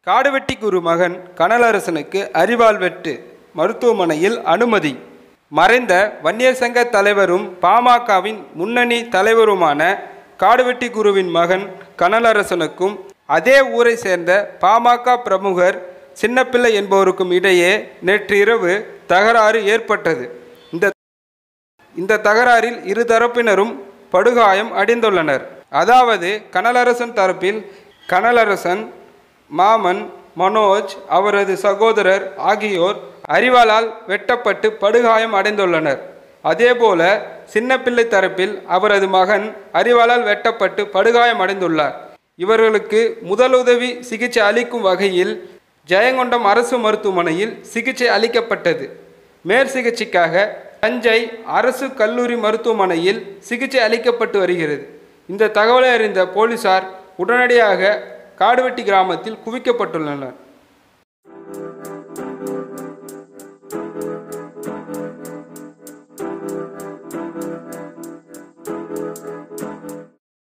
காடுவெட்டி குரு மகன் கனலரசனுக்கு அரிவாள் வெட்டு மருத்துவமனையில் அனுமதி மறைந்த வன்னியர் சங்க தலைவரும் பாமகவின் முன்னணி தலைவருமான காடுவெட்டி குருவின் மகன் கனலரசனுக்கும் அதே ஊரை சேர்ந்த பாமக பிரமுகர் சின்னப்பிள்ளை என்பவருக்கும் இடையே நேற்று இரவு தகராறு ஏற்பட்டது இந்த இந்த தகராறில் இரு தரப்பினரும் படுகாயம் அடைந்துள்ளனர் அதாவது கனலரசன் தரப்பில் கனலரசன் மாமன் மனோஜ் அவரது சகோதரர் ஆகியோர் அரிவாளால் வெட்டப்பட்டு படுகாயம் அடைந்துள்ளனர் அதேபோல சின்னப்பிள்ளை தரப்பில் அவரது மகன் அரிவாளால் வெட்டப்பட்டு படுகாயம் அடைந்துள்ளார் இவர்களுக்கு முதலுதவி சிகிச்சை அளிக்கும் வகையில் ஜெயங்கொண்டம் அரசு மருத்துவமனையில் சிகிச்சை அளிக்கப்பட்டது மேற்சிகிச்சைக்காக தஞ்சை அரசு கல்லூரி மருத்துவமனையில் சிகிச்சை அளிக்கப்பட்டு வருகிறது இந்த தகவலை அறிந்த போலீசார் உடனடியாக காடுவெட்டி கிராமத்தில் குவிக்கப்பட்டுள்ளனர்